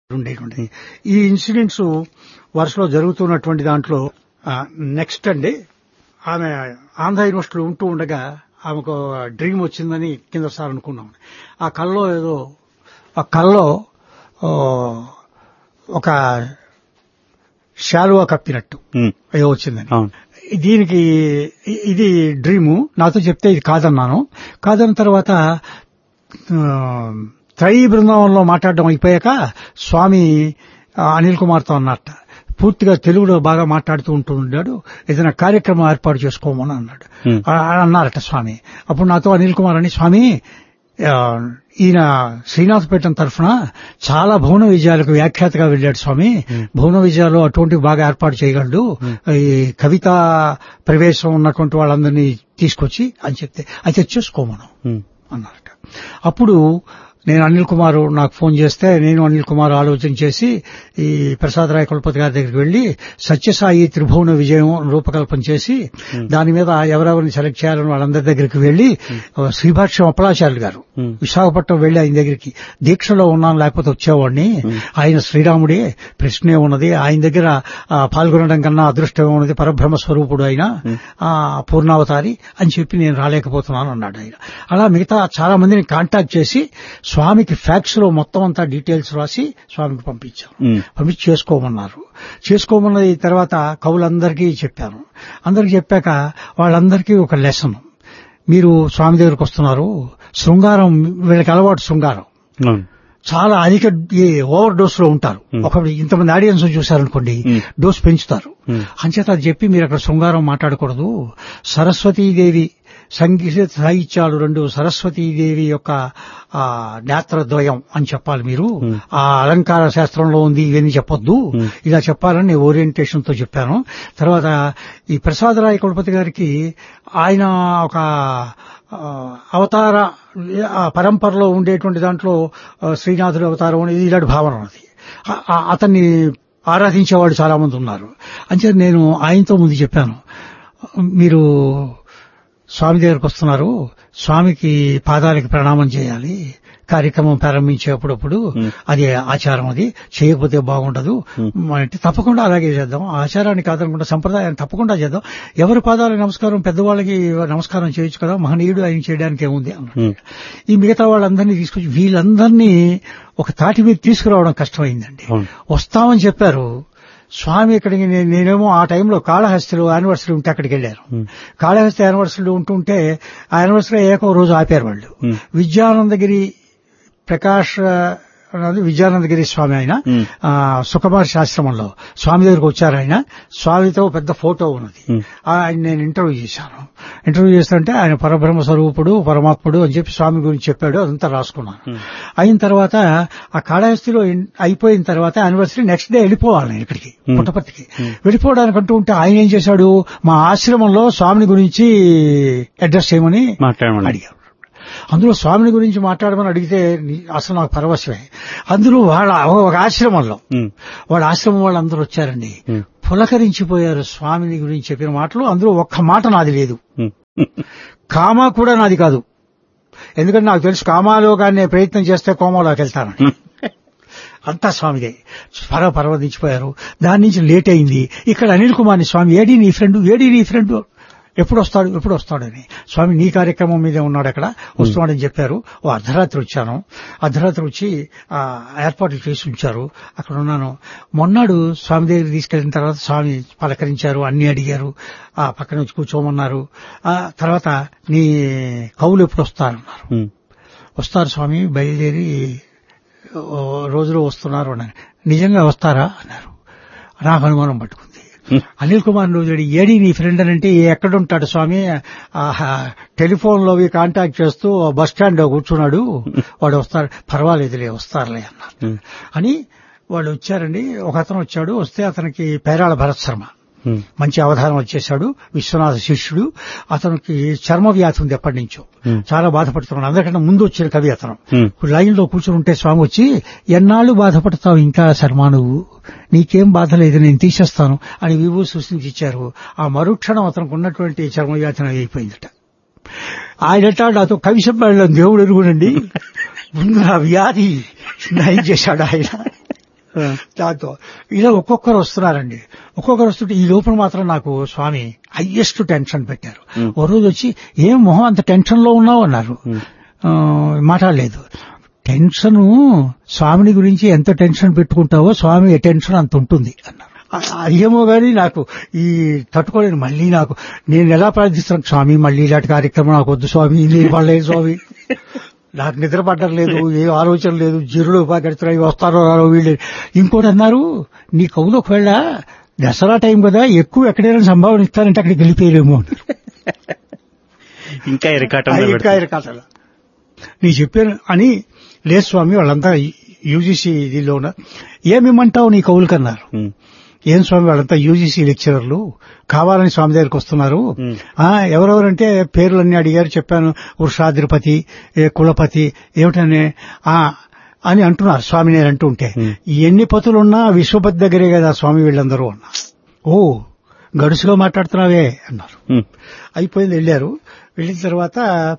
ఉండేటువంటిది ఈ ఇన్సిడెంట్స్ వరుసలో జరుగుతున్నటువంటి దాంట్లో నెక్స్ట్ అండి ఆమె ఆంధ్ర యూనివర్సిటీలో ఉంటూ ఉండగా ఆమెకు డ్రీమ్ వచ్చిందని కింద సార్ అనుకున్నాం ఆ కల్లో ఏదో ఆ కల్లో ఆ, ఒక శాలువా కప్పినట్టు ఉమ్, ఏదో వచ్చిందని అవును దీనికి ఇ- ఇది డ్రీము నాతో చెప్తే ఇది కాదన్నాను కాదన్న తర్వాత ఆ, త్రయీ బృందావనంలో మాట్లాడడం అయిపోయాక స్వామి ఆ, అనిల్ కుమార్తో అన్నట్ట పూర్తిగా తెలుగులో బాగా మాట్లాడుతూ ఉంటూ ఉన్నాడు ఏదైనా కార్యక్రమం ఏర్పాటు చేసుకోమని అన్నాడు Hmm. ఆ- ఆ అన్నారట స్వామి అప్పుడు నాతో అనిల్ కుమార్ అని స్వామి ఆ, ఈయన శ్రీనాథపేటం తరఫున చాలా భువన విజయాలకు వ్యాఖ్యాతగా వెళ్ళాడు స్వామి భువన విజయాలు అటువంటివి బాగా ఏర్పాటు చేయగలడు ఈ కవిత ప్రవేశం ఉన్నటువంటి వాళ్ళందరినీ తీసుకొచ్చి అని చెప్తే అయితే చూసుకోమను ఉమ్, అన్నారట అప్పుడు నేను అనిల్ కుమార్ నాకు ఫోన్ చేస్తే నేను అనిల్ కుమార్ ఆలోచన చేసి ఈ ప్రసాద్ రాయ్ కులపతి గారి దగ్గరికి వెళ్లి సత్యసాయి త్రిభువన విజయం రూపకల్పన చేసి దాని మీద ఎవరెవరిని సెలెక్ట్ చేయాలని వాళ్ళందరి దగ్గరికి వెళ్లి శ్రీభాష్యం అప్పలాచార్యులు గారు Hmm. విశాఖపట్నం వెళ్లి ఆయన దగ్గరికి దీక్షలో ఉన్నాను లేకపోతే వచ్చేవాడిని ఆయన శ్రీరాముడే ప్రశ్నే ఉన్నది ఆయన దగ్గర ఆ, పాల్గొనడం కన్నా అదృష్టమే ఉన్నది పరబ్రహ్మ స్వరూపుడు ఆయన ఆ, పూర్ణావతారి అని చెప్పి నేను రాలేకపోతున్నాను అన్నాడు ఆయన అలా మిగతా చాలా మందిని కాంటాక్ట్ చేసి స్వామికి ఫ్యాక్స్ లో మొత్తం అంతా డీటెయిల్స్ రాసి స్వామికి పంపించాను ఉమ్, పంపించి చేసుకోమన్నారు చేసుకోమన్నది తర్వాత కవులందరికీ చెప్పాను అందరికి చెప్పాక వాళ్ళందరికీ ఒక లెసన్ మీరు స్వామి దగ్గరకు వస్తున్నారు శృంగారం వీళ్ళకి అలవాటు శృంగారం అవును చాలా అధిక ఓవర్ డోస్ లో ఉంటారు ఒక ఇంతమంది ఆడియన్స్ చూశారనుకోండి Hmm. డోస్ పెంచుతారు Hmm. అంచేత అది చెప్పి మీరు అక్కడ శృంగారం మాట్లాడకూడదు సరస్వతీదేవి సంగీత సాహిత్యాలు రెండు సరస్వతీదేవి యొక్క ఆ, నేత్రద్వయం అని చెప్పాలి మీరు ఆ అలంకార శాస్త్రంలో ఉంది ఇవన్నీ చెప్పొద్దు ఇలా చెప్పాలని నేను ఓరియంటేషన్ తో చెప్పాను తర్వాత ఈ ప్రసాదరాయ కులపతి గారికి ఆయన ఒక ఆ, అవతార ఆ పరంపరలో ఉండేటువంటి దాంట్లో ఆ, శ్రీనాథుడు అవతారం అనేది ఇలాంటి భావన ఉన్నది ఆ- ఆ- అతన్ని ఆరాధించేవాడు చాలా మంది ఉన్నారు అంచేత నేను ఆయనతో ముందు చెప్పాను మీరు స్వామి దగ్గరకు వస్తున్నారు స్వామికి పాదాలకి ప్రణామం చేయాలి కార్యక్రమం ప్రారంభించేటప్పుడు అది ఆచారం అది చేయకపోతే బాగుండదు అంటే తప్పకుండా అలాగే చేద్దాం ఆచారాన్ని కాదనుకుంటా సంప్రదాయాన్ని తప్పకుండా చేద్దాం ఎవరి పాదాలకు నమస్కారం పెద్దవాళ్ళకి నమస్కారం చేయొచ్చు కదా మహనీయుడు ఆయన చేయడానికి ఏముంది అన్నాడు ఉమ్, ఈ మిగతా వాళ్ళందరినీ తీసుకొచ్చి వీళ్ళందరినీ ఒక తాటి మీద తీసుకురావడం కష్టమైందండి అవును. వస్తామని చెప్పారు స్వామి ఇక్కడికి నే- నేనేమో ఆ టైంలో కాళహస్తిలో యానివర్సరీ ఉంటే అక్కడికి వెళ్ళారు కాళహస్తి యానివర్సరీలో ఉంటుంటే ఆ యానివర్సరీ ఏకో రోజు ఆపారు వాళ్ళు Hmm. విద్యానందగిరి ప్రకాష్ అన్నది విద్యానందగిరి స్వామి ఆయన Hmm. ఆ, సుఖమహర్షి ఆశ్రమంలో స్వామి దగ్గరకు వచ్చారు ఆయన స్వామితో పెద్ద ఫోటో ఉన్నది Hmm. ఆయన నేను ఇంటర్వ్యూ చేశాను ఇంటర్వ్యూ చేస్తుంటే ఆయన పరబ్రహ్మ స్వరూపుడు పరమాత్ముడు అని చెప్పి స్వామి గురించి చెప్పాడు అదంతా రాసుకున్నాను అయిన తర్వాత ఆ కాళహస్తిలో ఇన్- అయిపోయిన తర్వాత యానివర్సరీ నెక్స్ట్ డే వెళ్ళిపోవాలి నేను ఇక్కడికి పుట్టపర్తికి వెళ్ళిపోవడానికి అంటూ ఉంటే ఆయన ఏం చేశాడు మా ఆశ్రమంలో స్వామిని గురించి అడ్రస్ చేయమని మాట్లాడమని అడిగారు అందులో స్వామిని గురించి మాట్లాడమని అడిగితే నీ- అసలు నాకు పరవశమే అందులో వాళ్ళ ఒక ఆశ్రమంలో ఉమ్, వాళ్ళ ఆశ్రమం వాళ్ళందరూ వచ్చారండి ఉమ్, పులకరించిపోయారు స్వామిని గురించి చెప్పిన మాటలు అందులో ఒక్క మాట నాది లేదు ఉమ్, కామా కూడా నాది కాదు ఎందుకంటే నాకు తెలుసు కామాలో కానీ ప్రయత్నం చేస్తే కోమలోకి వెళ్తానని అంతా స్వామిదే పర పర్వదించిపోయారు దాని నుంచి లేట్ అయింది ఇక్కడ అనిల్ కుమార్ని స్వామి ఏడి నీ ఫ్రెండ్ ఏడి నీ ఫ్రెండ్ ఎప్పుడు వస్తాడు ఎప్పుడు వస్తాడని స్వామి నీ కార్యక్రమం మీదే ఉన్నాడు అక్కడ వస్తున్నాడని చెప్పారు ఓ అర్ధరాత్రి వచ్చాను అర్ధరాత్రి వచ్చి ఆ ఏర్పాట్లు చేసి ఉంచారు అక్కడ ఉన్నాను మొన్నాడు స్వామి దగ్గర తీసుకెళ్లిన తర్వాత స్వామి పలకరించారు అన్ని అడిగారు ఆ పక్కన వచ్చి కూర్చోమన్నారు ఆ తర్వాత నీ కవులు ఎప్పుడు వస్తారన్నారు ఉమ్, వస్తారు స్వామి బయలుదేరి ఓ రోజులో వస్తున్నారు అన్నారు నిజంగా వస్తారా అన్నారు నాకు అనుమానం పట్టుకుంది అనిల్ కుమార్ రోజు ఏడి నీ ఫ్రెండ్ అని అంటే ఎక్కడుంటాడు స్వామి ఆహా, టెలిఫోన్ లో కాంటాక్ట్ చేస్తూ బస్ స్టాండ్ లో కూర్చున్నాడు వాడు వస్తాడు పర్వాలేదులే వస్తారులే అన్నారు ఉమ్, అని వాళ్ళు వచ్చారండి ఒక అతను వచ్చాడు వస్తే అతనికి పేరాళ భరత్ శర్మ ఉమ్, మంచి అవధానం వచ్చేశాడు విశ్వనాథ శిష్యుడు అతనికి చర్మ వ్యాధి ఉంది ఎప్పటి నుంచో Hmm. చాలా బాధపడుతున్నాడు అందరికంటే ముందు వచ్చిన కవి అతను Hmm. లైన్ లో కూర్చుని ఉంటే స్వామి వచ్చి ఎన్నాళ్ళు బాధపడతావు ఇంకా శర్మ నువ్వు నీకేం బాధ లేదు నేను తీసేస్తాను అని విభూ సూచించి ఇచ్చారు ఆ మరుక్షణం అతనికి ఉన్నటువంటి చర్మ వ్యాధి అనేది అయిపోయిందట ఆయన నాతో కవి చెప్పాడు దేవుడు ఎరుగునండి ముందు నా వ్యాధి నయం చేశాడు ఆయన దాంతో ఇలా ఒక్కొక్కరు వస్తున్నారండి ఒక్కొక్కరు వస్తుంటే ఈ లోపల మాత్రం నాకు స్వామి హయ్యెస్ట్ టెన్షన్ పెట్టారు Hmm. ఓ రోజు వచ్చి ఏం మొహం అంత టెన్షన్ లో ఉన్నావు అన్నారు Hmm. ఆ, మాట్లాడలేదు టెన్షన్ స్వామిని గురించి ఎంత టెన్షన్ పెట్టుకుంటావో స్వామి టెన్షన్ అంత ఉంటుంది అన్నారు ఆ- అదేమో గాని నాకు ఈ తట్టుకోలేను మళ్ళీ నాకు నేను ఎలా ప్రార్థిస్తున్నాను స్వామి మళ్ళీ ఇలాంటి కార్యక్రమం నాకు వద్దు స్వామి నేను పడలేదు స్వామి నాకు నిద్ర పడ్డం లేదు ఏ ఆలోచన లేదు జిరులు గడుతున్నాయి వస్తారో రారో వీళ్ళు ఇంకోటి అన్నారు నీ కవులు ఒకవేళ దసరా టైం కదా ఎక్కువ ఎక్కడైనా సంభావన ఇస్తానంటే అక్కడికి వెళ్ళిపోయారేమో అన్నారు ఇంకా ఇరకాటంలో ఆ, ఇంకా పెడతారు. ఇరకాటంలో. నీ చెప్పాను అని లేదు స్వామి వాళ్ళంతా యూజీసీ ఇదిలోన ఏమిమ్మంటావు నీ కవులకన్నారు ఉమ్, ఏం స్వామి వాళ్ళంతా యూజీసీ లెక్చరర్లు కావాలని స్వామి దగ్గరికి వస్తున్నారు ఉమ్, ఆ ఎవరెవరంటే పేర్లన్నీ అడిగారు చెప్పాను వృషాద్రిపతి ఏ కులపతి ఏమిటనే ఆ అని అంటున్నారు స్వామి నేను అంటూ ఉంటే Hmm. ఎన్ని పతులున్నా విశ్వపతి దగ్గరే కదా స్వామి వీళ్ళందరూ అన్నా ఓ గడుసుగా మాట్లాడుతున్నావే అన్నారు ఉమ్, అయిపోయింది వెళ్ళారు వెళ్ళిన తర్వాత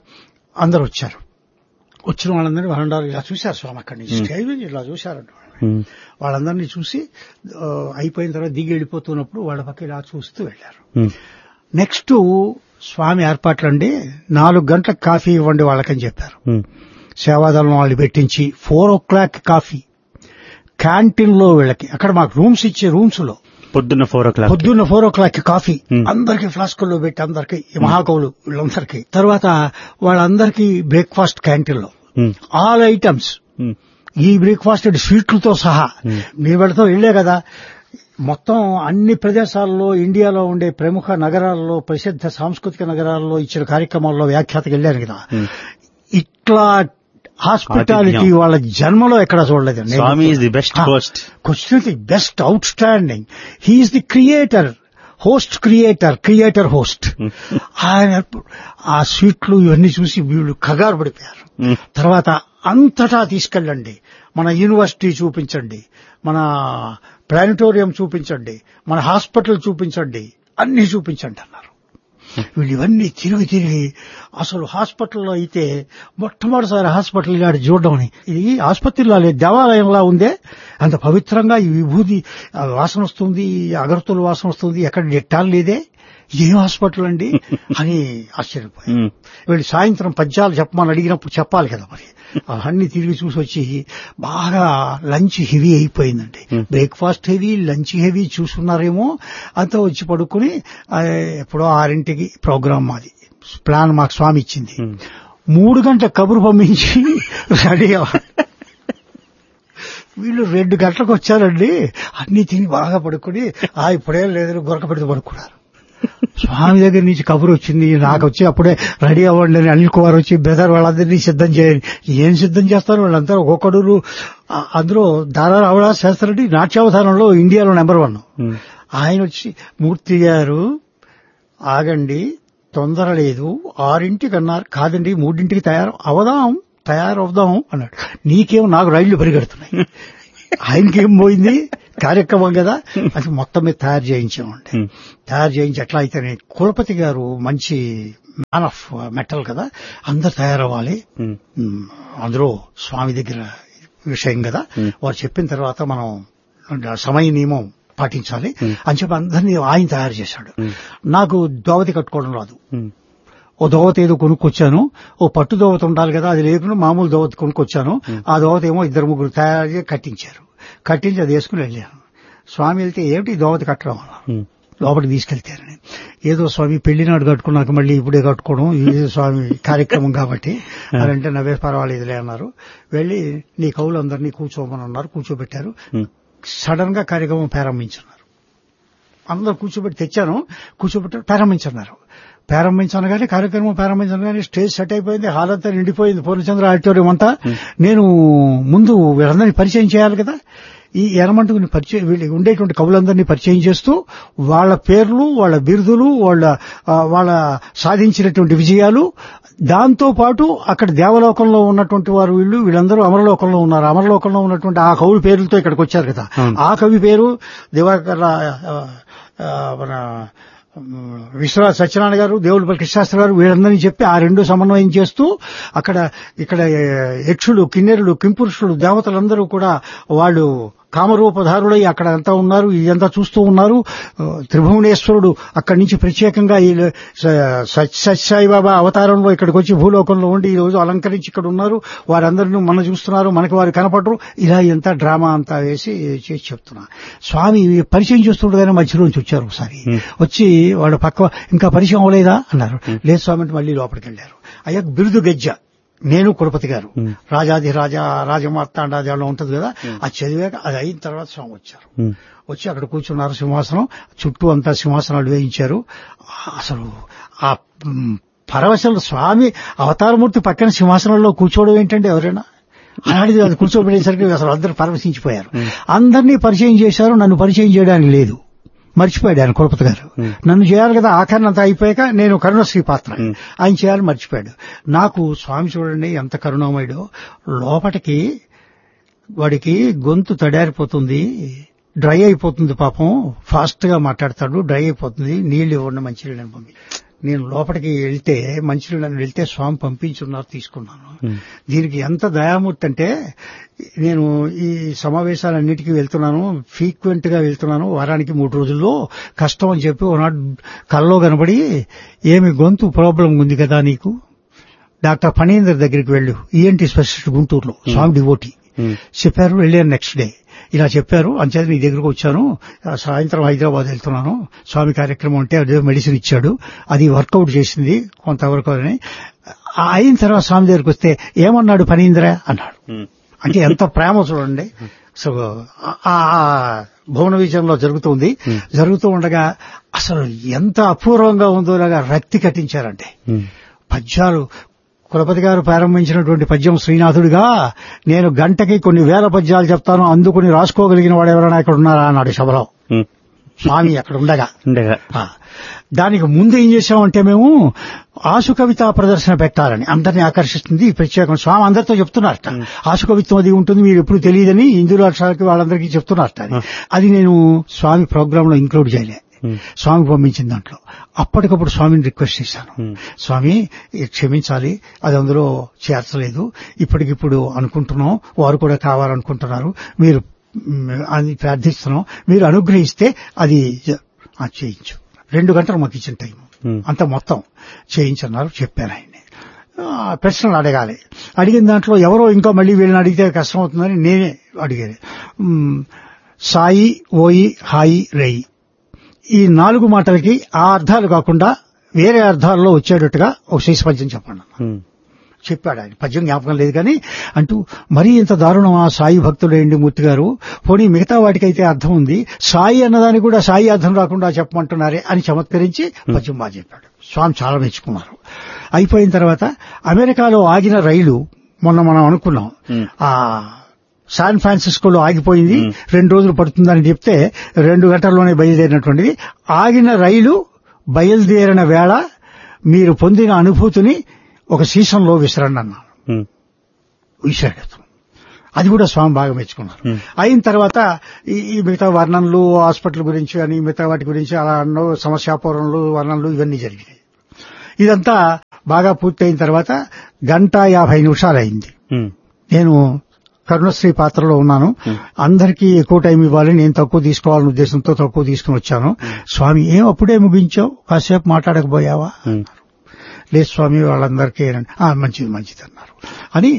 అందరు వచ్చారు వచ్చిన వాళ్ళందరినీ వరండాలు ఇలా చూశారు స్వామి అక్కడి నుంచి Hmm. స్టేజ్ నుంచి ఇలా చూశారంట ఉమ్, వాళ్ళందరినీ చూసి ఆ, అయిపోయిన తర్వాత దిగి వెళ్ళిపోతున్నప్పుడు వాళ్ళ పక్క ఇలా చూస్తూ వెళ్ళారు ఉమ్, నెక్స్ట్ స్వామి ఏర్పాట్లండి నాలుగు గంటలకు కాఫీ ఇవ్వండి వాళ్ళకని చెప్పారు ఉమ్, సేవాదళం వాళ్ళు పెట్టించి four o'clock coffee canteen లో వీళ్ళకి అక్కడ మాకు రూమ్స్ ఇచ్చే రూమ్స్ లో పొద్దున్న ఫోర్ ఓ క్లాక్ పొద్దున్న four o'clock coffee Hmm. అందరికి ఫ్లాస్కుల్లో పెట్టి అందరికి ఈ మహాకవులు వీళ్ళందరికీ తర్వాత వాళ్ళందరికీ బ్రేక్ఫాస్ట్ క్యాంటీన్ లో ఉమ్, ఆల్ ఐటమ్స్ ఉమ్, ఈ బ్రేక్ఫాస్ట్ స్వీట్లతో సహా Hmm. నేను వెళతా వెళ్ళే కదా మొత్తం అన్ని ప్రదేశాల్లో ఇండియాలో ఉండే ప్రముఖ నగరాల్లో ప్రసిద్ధ సాంస్కృతిక నగరాల్లో ఇచ్చిన కార్యక్రమాల్లో వ్యాఖ్యాతకి వెళ్ళాను కదా ఉమ్. ఇట్లా హాస్పిటాలిటీ ఆతిథ్యం. వాళ్ళ జన్మలో ఎక్కడ చూడలేదు Swami is the best host. Question the best outstanding he is the creator host creator creator host Hmm. ఆయన ఆ స్వీట్లు ఇవన్నీ చూసి వీళ్ళు కగారు పడిపోయారు ఉమ్, తర్వాత అంతటా తీసుకెళ్ళండి మన యూనివర్సిటీ చూపించండి మన ప్లానిటోరియం చూపించండి మన హాస్పిటల్ చూపించండి అన్ని చూపించండి అన్నారు వీళ్ళు ఇవన్నీ తిరిగి తిరిగి అసలు హాస్పిటల్లో అయితే మొట్టమొదటిసారి హాస్పిటల్ ఇలాంటి చూడడం అని ఇది ఆసుపత్రిలో లేదు దేవాలయంలా ఉందే అంత పవిత్రంగా ఈ విభూది ఆ వాసన వస్తుంది ఈ అగరత్తుల వాసన వస్తుంది ఎక్కడ డెట్టాలు లేదే ఇదేం హాస్పిటల్ అండి అని ఆశ్చర్యపోయారు ఉమ్, వీళ్ళు సాయంత్రం పద్యాలు చెప్పమని అడిగినప్పుడు చెప్పాలి కదా మరి అవన్నీ తిరిగి చూసి వచ్చి బాగా లంచ్ హెవీ అయిపోయిందండి Hmm. Breakfast heavy lunch heavy చూసుకున్నారేమో అంతా వచ్చి పడుకుని ఆ, ఎప్పుడో ఆరింటికి ప్రోగ్రామ్ మాది ప్లాన్ మాకు స్వామి ఇచ్చింది ఉమ్. మూడు గంటల కబురు పంపించి రెడీ అవ్వాలి వీళ్ళు రెండు గంటలకు వచ్చారండి అన్ని తిని బాగా పడుకుని ఆ ఇప్పుడే లేదు గొరక పెడితే పడుకున్నారు స్వామి దగ్గర నుంచి కబురు వచ్చింది నాకు వచ్చి అప్పుడే రెడీ అవ్వండి అని అనిల్ కుమార్ వచ్చి బెదర్ వాళ్ళందరినీ సిద్ధం చేయాలి ఏం సిద్ధం చేస్తారు వాళ్ళంతా ఒక్కొక్కడు ఆ- అందులో దారా రావడా శాస్త్రరెడ్డి నాట్యావధానంలో ఇండియాలో నెంబర్ వన్ ఉమ్, ఆయన వచ్చి మూర్తి గారు ఆగండి తొందర లేదు ఆరింటికి అన్నారు కాదండి మూడింటికి తయారు అవదాం తయారవుదాం అన్నాడు నీకేం నాకు రైళ్లు పరిగెడుతున్నాయి ఆయనకేం పోయింది కార్యక్రమం కదా అది మొత్తం మీద తయారు చేయించామండి ఉమ్, తయారు చేయించి ఎట్లా అయితేనే కులపతి గారు మంచి మ్యాన్ ఆఫ్ మెటల్ కదా అందరు తయారవ్వాలి ఉమ్, ఉమ్, అందులో స్వామి దగ్గర విషయం కదా Hmm. వారు చెప్పిన తర్వాత మనం సమయ నియమం పాటించాలి Hmm. అని చెప్పి అందరినీ ఆయన తయారు చేశాడు Hmm. నాకు దోవతి కట్టుకోవడం రాదు ఉమ్, ఓ దోవత ఏదో కొనుక్కొచ్చాను ఓ పట్టు దోవత ఉండాలి కదా అది లేకుండా మామూలు దోవత కొనుక్కొచ్చాను ఆ దోవత ఏమో ఇద్దరు ముగ్గురు తయారు చేసి కట్టించారు కట్టించి అది వేసుకుని వెళ్ళాను స్వామి వెళ్తే ఏమిటి ఈ దోవత కట్టడం అన్నారు ఉమ్, లోపలికి తీసుకెళ్తారని ఏదో స్వామి పెళ్లినాడు కట్టుకున్నాక మళ్ళీ ఇప్పుడే కట్టుకోవడం ఇది స్వామి కార్యక్రమం కాబట్టి అని అంటే నవ్వే పర్వాలేదులే అన్నారు వెళ్ళి నీ కవులందరినీ కూర్చోమని అన్నారు కూర్చోబెట్టారు ఉమ్, సడన్ గా కార్యక్రమం ప్రారంభించున్నారు అందరూ కూర్చోబెట్టి తెచ్చాను కూర్చోబెట్టారు ప్రారంభించన్నారు ప్రారంభించనగానే కార్యక్రమం ప్రారంభించనగానే స్టేజ్ సెట్ అయిపోయింది హాల్ అంతా నిండిపోయింది పూర్ణచంద్ర ఆడిటోరియం అంతా నేను ముందు వీళ్ళందరినీ పరిచయం చేయాలి కదా ఈ ఎనమంటుకుని పరిచయం వీళ్ళు ఉండేటువంటి కవులందరినీ పరిచయం చేస్తూ వాళ్ళ పేర్లు వాళ్ళ బిరుదులు వాళ్ళ ఆ, వాళ్ళ సాధించినటువంటి విజయాలు దాంతో పాటు అక్కడ దేవలోకంలో ఉన్నటువంటి వారు వీళ్ళు వీళ్ళందరూ అమరలోకంలో ఉన్నారు అమరలోకంలో ఉన్నటువంటి ఆ కవుల పేర్లతో ఇక్కడికి వచ్చారు కదా అవును. ఆ కవి పేరు దివాకర్ ఆ, ఆ, మన ఉమ్, విశ్వనాథ సత్యనారాయణ గారు దేవులపల్లి కృష్ణాస్త్రి గారు వీళ్ళందరినీ చెప్పి ఆ రెండు సమన్వయం చేస్తూ అక్కడ ఇక్కడ ఏ, యక్షులు కిన్నెరులు కింపురుషులు దేవతలందరూ కూడా వాళ్ళు కామరూపధారులై అక్కడ అంతా ఉన్నారు ఇదంతా చూస్తూ ఉన్నారు ఆ, త్రిభువనేశ్వరుడు అక్కడి నుంచి ప్రత్యేకంగా ఈ స- సత్ సత్సాయిబాబా అవతారంలో ఇక్కడికి వచ్చి భూలోకంలో ఉండి ఈ రోజు అలంకరించి ఇక్కడ ఉన్నారు వారందరినీ మనం చూస్తున్నారు మనకి వారు కనపడరు ఇలా ఎంత డ్రామా అంతా వేసి చేసి చెప్తున్నా స్వామి పరిచయం చేస్తుండగానే మధ్యలోంచి వచ్చారు ఒకసారి వచ్చి వాడు పక్క ఇంకా పరిచయం అవ్వలేదా అన్నారు లేదు స్వామి అంటే మళ్ళీ లోపలికి వెళ్ళారు అయ్యా బిరుదు గజ్జ నేను కులపతి గారు రాజాది రాజా రాజమార్తాండాజాలో ఉంటుంది కదా అది చదివాక అది అయిన తర్వాత స్వామి వచ్చారు ఉమ్, వచ్చి అక్కడ కూర్చున్నారు సింహాసనం చుట్టూ అంతా సింహాసనాలు వేయించారు అసలు ఆ మ్, పరవశంలో స్వామి అవతారమూర్తి పక్కన సింహాసనంలో కూర్చోవడం ఏంటంటే ఎవరైనా అలాంటిది అది కూర్చోబెట్టేసరికి అసలు అందరూ పరవశించిపోయారు అందరినీ పరిచయం చేశారు నన్ను పరిచయం చేయడానికి లేదు మర్చిపోయాడు ఆయన కులపతి గారు నన్ను చేయాలి కదా ఆఖరణ అంతా అయిపోయాక నేను కరుణశ్రీ పాత్ర ఆయన చేయాలని మర్చిపోయాడు నాకు స్వామి చూడండి ఎంత కరుణామయుడో లోపటికి వాడికి గొంతు తడారిపోతుంది డ్రై అయిపోతుంది పాపం ఫాస్ట్ గా మాట్లాడతాడు డ్రై అయిపోతుంది నీళ్లు ఇవ్వండి మంచినీళ్ళని పంపి నేను లోపలికి వెళ్తే మంచినీళ్ళని వెళ్తే స్వామి పంపించున్నారు తీసుకున్నాను దీనికి ఎంత దయామూర్తి అంటే నేను ఈ సమావేశాలన్నిటికీ వెళ్తున్నాను ఫ్రీక్వెంట్ గా వెళ్తున్నాను వారానికి మూడు రోజుల్లో కష్టం అని చెప్పి ఒకనాడు కల్లో కనబడి ఏమి గొంతు ప్రాబ్లం ఉంది కదా నీకు డాక్టర్ ఫణీందర్ దగ్గరికి వెళ్ళు ఈఎన్టీ స్పెషలిస్ట్ గుంటూరులో స్వామి డివోటీ ఉమ్, చెప్పారు వెళ్ళాను నెక్స్ట్ డే ఇలా చెప్పారు అంచేత నీ దగ్గరకు వచ్చాను ఆ సాయంత్రం హైదరాబాద్ వెళ్తున్నాను స్వామి కార్యక్రమం అంటే అదే మెడిసిన్ ఇచ్చాడు అది వర్కౌట్ చేసింది కొంతవరకు అని ఆ అయిన తర్వాత స్వామి దగ్గరికి వస్తే ఏమన్నాడు పనీంద్ర అన్నాడు ఉమ్, అంటే ఎంత ప్రేమ చూడండి సో ఆ- ఆ భువన విజయంలో జరుగుతుంది జరుగుతూ ఉండగా అసలు ఎంత అపూర్వంగా ఉందో ఇలాగా రక్తి కట్టించారంటే ఉమ్, పద్యాలు కులపతి గారు ప్రారంభించినటువంటి పద్యం శ్రీనాథుడిగా నేను గంటకి కొన్ని వేల పద్యాలు చెప్తాను అందుకుని రాసుకోగలిగిన వాడు ఎవరైనా ఇక్కడ ఉన్నారా అన్నాడు సభలో ఉమ్, స్వామి అక్కడ ఉండగా ఉండగా ఆ, దానికి ముందు ఏం చేశామంటే మేము ఆసు కవిత ప్రదర్శన పెట్టాలని అందరినీ ఆకర్షిస్తుంది ఈ ప్రత్యేకం స్వామి అందరితో చెప్తున్నారట ఆసు కవిత్వం అది ఉంటుంది మీరు ఎప్పుడు తెలియదని హిందువుల అక్షరాలకి వాళ్ళందరికీ చెప్తున్నారట అది. అది నేను స్వామి ప్రోగ్రామ్ లో ఇంక్లూడ్ చేయలే స్వామి పంపించిన దాంట్లో అప్పటికప్పుడు స్వామిని రిక్వెస్ట్ చేశాను స్వామి ఇది క్షమించాలి అది అందులో చేర్చలేదు ఇప్పటికిప్పుడు అనుకుంటున్నాం వారు కూడా కావాలనుకుంటున్నారు మీరు మ్, అది ప్రార్థిస్తున్నాం మీరు అనుగ్రహిస్తే అది జ- ఆ, చేయించు రెండు గంటలు మాకు ఇచ్చిన టైం Hmm. అంత మొత్తం చేయించన్నారు చెప్పాను ఆయన్ని ఆ, ప్రశ్నలు అడగాలి అడిగిన దాంట్లో ఎవరో ఇంకా మళ్ళీ వీళ్ళని అడిగితే కష్టం అవుతుందని నేనే అడిగేది మ్, సాయి ఓయి హాయి రేయి ఈ నాలుగు మాటలకి ఆ అర్థాలు కాకుండా వేరే అర్థాల్లో వచ్చేటట్టుగా ఒక శేష పద్యం చెప్పండి అన్న. ఉమ్, చెప్పాడు ఆయన పద్యం జ్ఞాపకం లేదు కానీ అంటూ మరీ ఇంత దారుణం ఆ సాయి భక్తుడు ఏంటి మూర్తి గారు పోనీ మిగతా వాటికైతే అర్థం ఉంది సాయి అన్నదానికి కూడా సాయి అర్థం రాకుండా చెప్పమంటున్నారే అని చమత్కరించి పద్యం బాగా చెప్పాడు స్వామి చాలా మెచ్చుకున్నారు అయిపోయిన తర్వాత అమెరికాలో ఆగిన రైలు మొన్న మనం అనుకున్నాం Hmm. ఆ శాన్ ఫ్రాన్సిస్కోలో ఆగిపోయింది రెండు రోజులు పడుతుందని చెప్తే రెండు గంటల్లోనే బయలుదేరినటువంటిది ఆగిన రైలు బయలుదేరిన వేళ మీరు పొందిన అనుభూతిని ఒక సీసంలో విసరండి అన్నాను ఉమ్, విసిరాడు అతను. అది కూడా స్వామి బాగా మెచ్చుకున్నారు అయిన తర్వాత ఈ ఈ మిగతా వర్ణనలు హాస్పిటల్ గురించి అని మిగతా వాటి గురించి అలా అన్నో సమస్యాపూరణలు వర్ణనలు ఇవన్నీ జరిగినాయి ఇదంతా బాగా పూర్తయిన తర్వాత గంట యాభై నిమిషాలు అయింది ఉమ్, నేను కరుణశ్రీ పాత్రలో ఉన్నాను అందరికీ ఎక్కువ టైం ఇవ్వాలి నేను తక్కువ తీసుకోవాలనే ఉద్దేశంతో తక్కువ తీసుకుని వచ్చాను స్వామి ఏం అప్పుడే ముగించావు కాసేపు మాట్లాడకపోయావా ఉమ్, లేదు స్వామి వాళ్ళందరికీ ఏనండి. ఆ, మంచిది మంచిది అన్నారు అని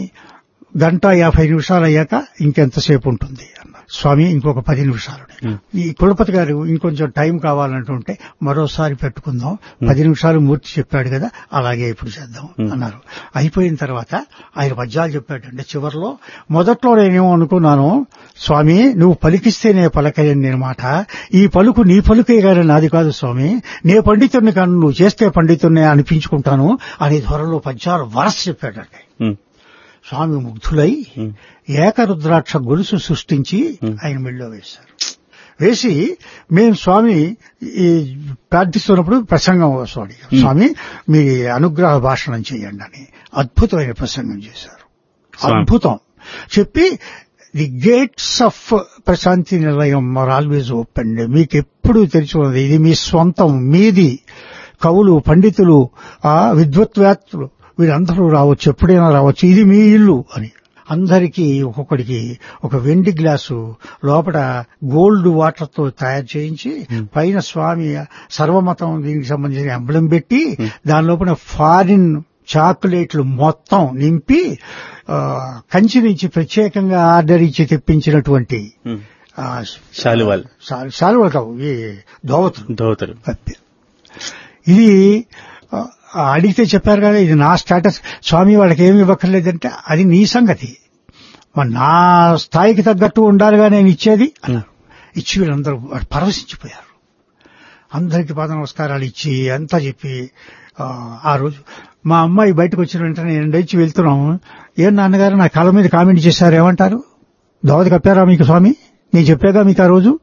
గంట యాభై నిమిషాలు అయ్యాక ఇంకెంతసేపు ఉంటుంది అన్నారు స్వామి ఇంకొక పది నిమిషాలు ఈ కులపతి గారు ఇంకొంచెం టైం కావాలంటుంటే మరోసారి పెట్టుకుందాం పది నిమిషాలు మూర్తి చెప్పాడు కదా అలాగే ఇప్పుడు చేద్దాం అన్నారు అయిపోయిన తర్వాత ఆయన పద్యాలు చెప్పాడంటే చివరిలో మొదట్లో నేనేమో అనుకున్నాను స్వామి నువ్వు పలికిస్తేనే పలకయని నేను మాట ఈ పలుకు నీ పలుకే గాని నాది కాదు స్వామి నే పండితుడిని కాను నువ్వు చేస్తే పండితుడిని అనిపించుకుంటాను అనే ధరలో పద్యాలు వరస చెప్పాడండి ఉమ్, స్వామి ముగ్ధులై ఉమ్, ఏకరుద్రాక్ష గొలుసు సృష్టించి ఆయన మెళ్ళో వేశారు వేసి మేము స్వామి ఈ ప్రార్థిస్తున్నప్పుడు ప్రసంగం స్వామి స్వామి మీ అనుగ్రహ భాషణం చేయండి అని అద్భుతమైన ప్రసంగం చేశారు స్వామి. అద్భుతం చెప్పి ది గేట్స్ ఆఫ్ ప్రశాంతి నిలయం ఆర్ ఆల్వేజ్ ఓపెన్ మీకు ఎప్పుడు తెరిచి ఉన్నది ఇది మీ స్వంతం మీది కవులు పండితులు ఆ విద్వత్వేత్తలు వీరందరూ రావచ్చు ఎప్పుడైనా రావచ్చు ఇది మీ ఇల్లు అని అందరికీ ఒక్కొక్కడికి ఒక వెండి గ్లాసు లోపల గోల్డ్ వాటర్ తో తయారు చేయించి పైన స్వామి సర్వమతం దీనికి సంబంధించిన ఎంబలం పెట్టి దాని లోపల ఫారిన్ చాక్లెట్లు మొత్తం నింపి ఆ, కంచి నుంచి ప్రత్యేకంగా ఆర్డర్ ఇచ్చి తెప్పించినటువంటి ఉమ్. ఆ, శాలువాలు శా- శాలువాలు కావు ఈ దోవతులు ధోతరు అంతే. ఇది ఆ, అడిగితే చెప్పారు కదా ఇది నా స్టేటస్ స్వామి వాళ్ళకి ఏమి ఇవ్వక్కర్లేదంటే అది నీ సంగతి మరి నా స్థాయికి తగ్గట్టు ఉండాలిగా నేను ఇచ్చేది అన్నారు ఇచ్చి వీళ్ళందరూ వాడు పరవశించిపోయారు అందరికి పాద నమస్కారాలు ఇచ్చి అంతా చెప్పి ఆ, ఆ రోజు మా అమ్మాయి బయటకు వచ్చిన వెంటనే నేను లేచి వెళ్తున్నాం ఏం నాన్నగారు నా కళ్ళ మీద కామెంట్ చేశారు ఏమంటారు దోవతి కప్పారా మీకు స్వామి నేను చెప్పాగా మీకు ఆ రోజు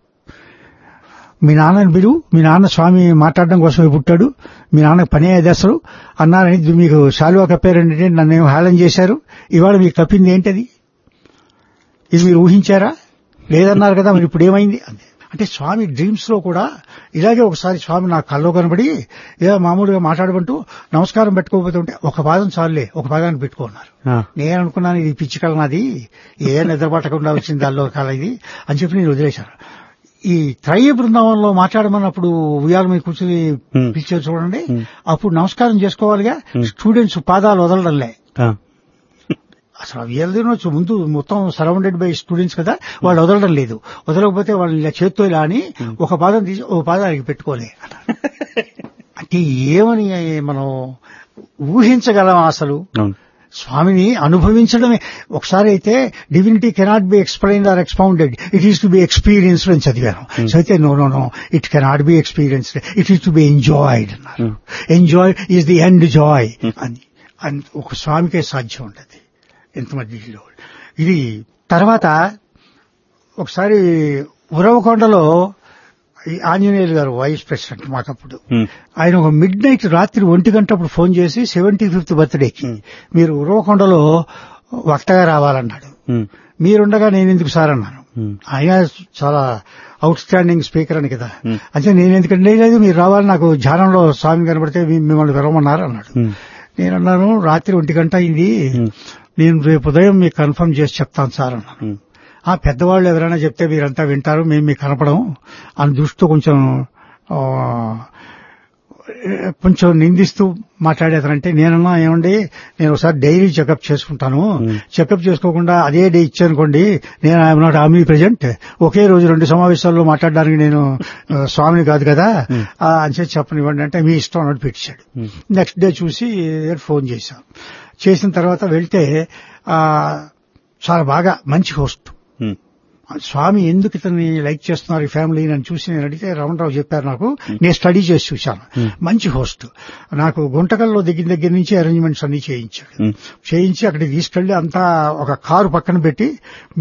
మీ నాన్నని పిలువు మీ నాన్న స్వామి మాట్లాడడం కోసమే పుట్టాడు మీ నాన్న పనే దశలు అన్నారని ఇది మీకు శాలువా కప్పారంటే నన్ను ఏమో హేళన చేశారు ఇవాళ మీకు కప్పింది ఏంటది ఇది మీరు ఊహించారా లేదన్నారు కదా మరి ఇప్పుడు ఏమైంది అంతే అంటే స్వామి డ్రీమ్స్ లో కూడా ఇలాగే ఒకసారి స్వామి నా కల్లో కనబడి ఏదో మామూలుగా మాట్లాడమంటూ నమస్కారం పెట్టుకోకపోతే ఉంటే ఒక పాదం చాలులే ఒక పాదాన్ని పెట్టుకున్నారు ఆ, నేను అనుకున్నాను ఇది పిచ్చి కళ నాది ఏ నిద్రపట్టకుండా వచ్చింది దానిలో కళ ఇది అని చెప్పి నేను వదిలేశాను ఈ త్రయ బృందావనంలో మాట్లాడమన్నప్పుడు ఉయ్యాల మీద కూర్చుని Hmm. పిలిచారు చూడండి Hmm. అప్పుడు నమస్కారం చేసుకోవాలిగా Hmm. స్టూడెంట్స్ పాదాలు వదలడంలే ఆ, అసలు అవి తినొచ్చు ముందు మొత్తం సరౌండెడ్ బై స్టూడెంట్స్ కదా వాళ్ళు వదలడం లేదు వదలకపోతే వాళ్ళు ఇలా చేత్తో ఇలా అని ఒక పాదం తీసి ఓ పాదానికి పెట్టుకోలే అంటే ఏమని మనం ఊహించగలం అసలు అవును స్వామిని అనుభవించడమే ఒకసారి అయితే divinity cannot be explain or expounded it is to be experienced అని చదివాను సో అయితే no no no it cannot be experienced it is to be enjoyed అన్నారు Hmm. Enjoy is the end joy అని అని ఒక స్వామికే సాధ్యం ఉండదు ఎంతమందిలో ఇది తర్వాత ఒకసారి ఉరవకొండలో ఈ ఆంజనేయులు గారు వైస్ ప్రెసిడెంట్ మాకప్పుడు ఉమ్, ఆయన ఒక మిడ్ నైట్ రాత్రి ఒంటి గంటప్పుడు ఫోన్ చేసి సెవెంటీ ఫిఫ్త్ బర్త్డేకి Hmm. మీరు ఉరవకొండలో వక్తగా రావాలన్నాడు ఉమ్, మీరుండగా నేను ఎందుకు సార్ అన్నాను ఉమ్, ఆయన చాలా అవుట్ స్టాండింగ్ స్పీకర్ అని కదా Hmm. అంటే నేను ఎందుకంటే లేదు మీరు రావాలి నాకు ధ్యానంలో స్వామి కనబడితే మీ- మిమ్మల్ని పిలవమన్నారు అన్నాడు ఉమ్, నేను అన్నాను రాత్రి ఒంటి గంట అయింది ఉమ్, నేను రేపు ఉదయం మీకు కన్ఫర్మ్ చేసి చెప్తాను సార్ అన్నాను ఉమ్, ఆ పెద్దవాళ్ళు ఎవరైనా చెప్తే మీరంతా వింటారు మేము మీకు కనపడం అని దృష్టితో కొంచెం ఆ, కొంచెం నిందిస్తూ మాట్లాడేతనంటే నేనన్నా ఏమండి నేను ఒకసారి డైరీ చెకప్ చేసుకుంటాను Hmm. చెకప్ చేసుకోకుండా అదే డే ఇచ్చానుకోండి నేను ఐఎమ్ నాట్ ఆర్మీ ప్రెజెంట్ ఒకే రోజు రెండు సమావేశాల్లో మాట్లాడడానికి నేను ఆ, స్వామిని కాదు కదా Hmm. ఆ, అని చెప్పి చెప్పనివ్వండి అంటే మీ ఇష్టం అన్నట్టు పెట్టాడు ఉమ్, నెక్స్ట్ డే చూసి ఫోన్ చేశాం చేసిన తర్వాత వెళ్తే ఆ, చాలా బాగా మంచి హోస్ట్ ఉమ్, స్వామి ఎందుకు ఇతన్ని లైక్ చేస్తున్నారు ఈ ఫ్యామిలీ అని చూసి నేను అడిగితే రమణరావు చెప్పారు నాకు నేను స్టడీ చేసి చూశాను Hmm. మంచి హోస్ట్ నాకు గుంటకల్లో దిగిన దగ్గర నుంచి అరేంజ్మెంట్స్ అన్ని చేయించాడు ఉమ్, చేయించి అక్కడికి తీసుకెళ్లి అంతా ఒక కారు పక్కన పెట్టి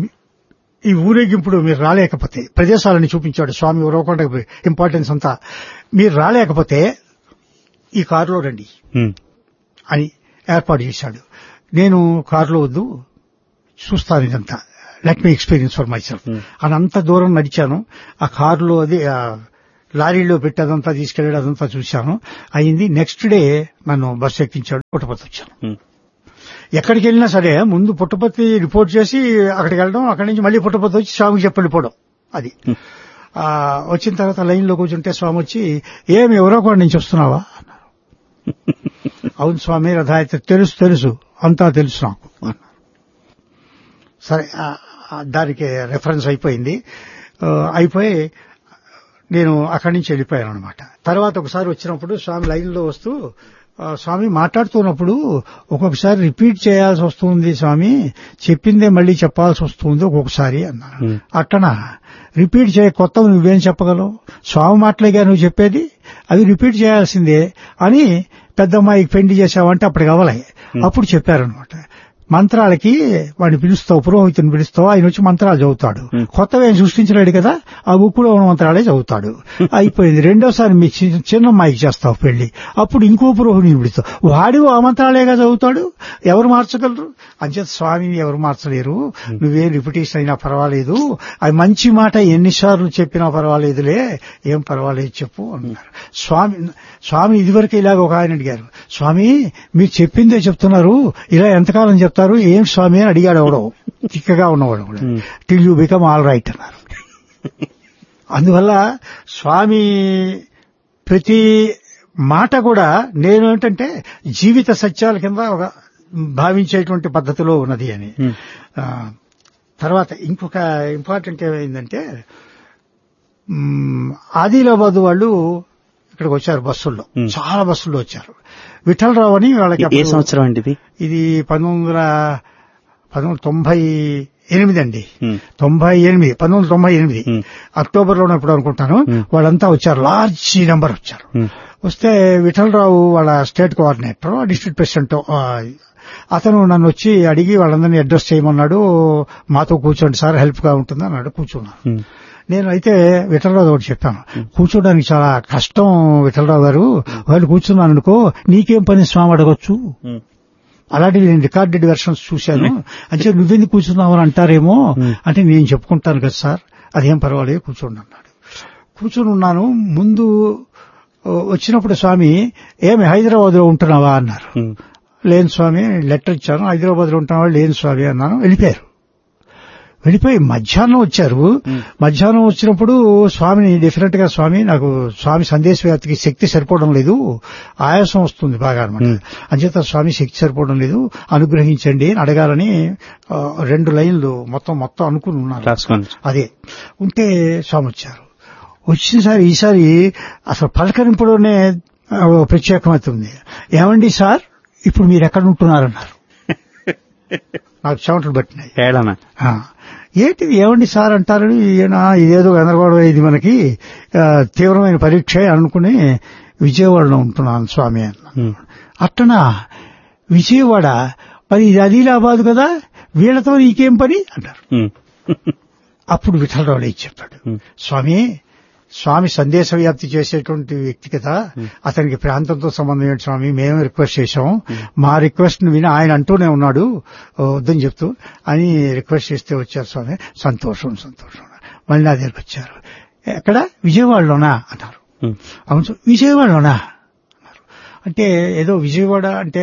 ఈ ఊరేగింపుడు మీరు రాలేకపోతే ప్రదేశాలని చూపించాడు స్వామి ఉరవకొండ ఇంపార్టెన్స్ అంతా మీరు రాలేకపోతే ఈ కారులో రండి ఉమ్, అని ఏర్పాటు చేశాడు నేను కారులో వద్దు చూస్తాను ఇదంతా let me experience for myself Hmm. అని అంత దూరం నడిచాను ఆ కారులో అది ఆ లారీలో పెట్టి అదంతా తీసుకెళ్ళాడు అదంతా చూశాను అయింది నెక్స్ట్ డే నన్ను బస్సు ఎక్కించాడు పుట్టపర్తి వచ్చాను ఉమ్, ఎక్కడికి వెళ్ళినా సరే ముందు పుట్టపర్తి రిపోర్ట్ చేసి అక్కడికి వెళ్ళడం అక్కడి నుంచి మళ్ళీ పుట్టపర్తి వచ్చి స్వామికి చెప్పి వెళ్ళిపోవడం అది Hmm. ఆ, వచ్చిన తర్వాత లైన్లో కూర్చుంటే స్వామి వచ్చి ఏమి ఎవరో కూడా నుంచి వస్తున్నావా అన్నారు అవును స్వామి రథాయత్ర తెలుసు తెలుసు అంతా తెలుసు నాకు అన్నారు. సరే ఆ, ఆ, దానికి రెఫరెన్స్ అయిపోయింది ఆ, అయిపోయి నేను అక్కడి నుంచి వెళ్ళిపోయాను అనమాట తర్వాత ఒకసారి వచ్చినప్పుడు స్వామి లైన్లో వస్తూ ఆ, స్వామి మాట్లాడుతున్నప్పుడు ఒక్కొక్కసారి రిపీట్ చేయాల్సి వస్తుంది స్వామి చెప్పిందే మళ్ళీ చెప్పాల్సి వస్తుంది ఒక్కొక్కసారి అన్నాను Hmm. అట్టనా రిపీట్ చేయ కొత్తవి నువ్వేం చెప్పగలవు స్వామి మాటలేగా నువ్వు చెప్పేది అవి రిపీట్ చేయాల్సిందే అని పెద్దమ్మాయికి పెండి చేసావంటే అప్పటికి అవలే అప్పుడు చెప్పారనమాట మంత్రాలకి వాడిని పిలుస్తావు పురోహితుని పిలుస్తావు ఆయన వచ్చి మంత్రాలు చదువుతాడు కొత్తగా ఆయన సృష్టించలేడు కదా ఆ బుక్కులో ఉన్న మంత్రాలే చదువుతాడు అయిపోయింది రెండోసారి మీ చి- చిన్నమ్మాయికి చేస్తావు పెళ్లి అప్పుడు ఇంకో పురోహితుని పిలుస్తావు వాడు ఆ మంత్రాలేగా చదువుతాడు ఎవరు మార్చగలరు అంచేత స్వామిని ఎవరు మార్చలేరు నువ్వేం రిపిటేషన్ అయినా పర్వాలేదు అది మంచి మాట ఎన్నిసార్లు చెప్పినా పర్వాలేదులే ఏం పర్వాలేదు చెప్పు అన్నారు స్వామి స్వామి ఇదివరకు ఇలాగ ఒక ఆయన అడిగారు స్వామి మీరు చెప్పిందే చెప్తున్నారు ఇలా ఎంతకాలం చెప్తారు చెప్తారు ఏం స్వామి అని అడిగాడు ఎవడో చిక్కగా ఉన్నవాడు కూడా Hmm. Till you become all right అన్నారు అందువల్ల స్వామి ప్రతి మాట కూడా నేను ఏంటంటే జీవిత సత్యాల కింద ఒక భావించేటువంటి పద్ధతిలో ఉన్నది అని Hmm. ఆ, తర్వాత ఇంకొక ఇంపార్టెంట్ ఏమైందంటే మ్, ఆదిలాబాద్ వాళ్ళు ఇక్కడికి వచ్చారు బస్సుల్లో Hmm. చాలా బస్సుల్లో వచ్చారు విఠలరావు అని వాళ్ళకి ఏ అప్పుడు- సంవత్సరం అండి ఇది ఇది పంతొమ్మిది వందల పంతొమ్మిది వందల తొంభై ఎనిమిది అండి Hmm. తొంభై ఎనిమిది పంతొమ్మిది వందల తొంభై ఎనిమిది Hmm. అక్టోబర్ లో ఉన్నప్పుడు అనుకుంటాను Hmm. వాళ్ళంతా వచ్చారు లార్జ్ నెంబర్ వచ్చారు Hmm. వస్తే విఠలరావు వాళ్ళ స్టేట్ కోఆర్డినేటర్ డిస్ట్రిక్ట్ ప్రెసిడెంట్ ఆ, అతను నన్ను వచ్చి అడిగి వాళ్ళందరినీ అడ్రస్ చేయమన్నాడు మాతో కూర్చోండి సార్ హెల్ప్ గా ఉంటుంది అన్నాడు కూర్చున్నాను Hmm. నేను అయితే విఠలరావు ఒకటి చెప్పాను కూర్చోడానికి చాలా కష్టం విఠలరావు గారు వాళ్ళు కూర్చున్నాను అనుకో నీకేం పని స్వామి అడగొచ్చు Hmm. అలాంటివి నేను రికార్డెడ్ వెర్షన్స్ చూశాను అంటే నువ్వెందుకు కూర్చున్నావు అని అంటారేమో అంటే నేను చెప్పుకుంటాను కదా సార్ అదేం పర్వాలేదు కూర్చోండి అన్నాడు కూర్చుని ఉన్నాను ముందు ఓ, వచ్చినప్పుడు స్వామి ఏమి హైదరాబాద్ లో ఉంటున్నావా అన్నారు Hmm. లేని స్వామి లెటర్ ఇచ్చాను హైదరాబాద్ లో ఉంటున్నావా లేని స్వామి అన్నాను వెళ్ళిపోయారు వెళ్ళిపోయి మధ్యాహ్నం వచ్చారు మధ్యాహ్నం వచ్చినప్పుడు స్వామిని డెఫినెట్ గా స్వామి నాకు స్వామి సందేశ వ్యాప్తికి శక్తి సరిపోవడం లేదు ఆయాసం వస్తుంది బాగా అనమాట Hmm. అంచేత స్వామి శక్తి సరిపోవడం లేదు అనుగ్రహించండి అని అడగాలని ఆ, రెండు లైన్లు మొత్తం మొత్తం అనుకుని ఉన్నారు రాసుకోండి అదే ఉంటే స్వామి వచ్చారు వచ్చినసారి ఈసారి అసలు పలకరింపులోనే ఆ, ఓ ప్రత్యేకమవుతుంది ఏమండి సార్ ఇప్పుడు మీరు ఎక్కడ ఉంటున్నారన్నారు నాకు చెమటలు పట్టినాయి ఏడనా ఆ, ఏంటిది ఏమండి సార్ అంటారు ఈయన ఇదేదో గందరగోళం ఇది మనకి ఆ, తీవ్రమైన పరీక్ష అనుకుని విజయవాడలో ఉంటున్నాను స్వామి అన్నాను Hmm. అట్టనా విజయవాడ మరి ఇది ఆదిలాబాద్ కదా వీళ్ళతో నీకేం పని అంటారు Hmm. అప్పుడు విఠలరావు లేచి చెప్పాడు Hmm. స్వామి స్వామి సందేశ వ్యాప్తి చేసేటువంటి వ్యక్తి కదా అతనికి ప్రాంతంతో సంబంధం ఏంటి స్వామి మేము రిక్వెస్ట్ చేశాం మా రిక్వెస్ట్ ని విని ఆయన అంటూనే ఉన్నాడు "ఓ, వద్దని చెప్తూ అని రిక్వెస్ట్ చేస్తే వచ్చారు స్వామి సంతోషం సంతోషం మళ్ళీ నా దగ్గరికి వచ్చారు ఎక్కడ విజయవాడలోనా అన్నారు Hmm. అవును సార్ విజయవాడలోనా అన్నారు అంటే ఏదో విజయవాడ అంటే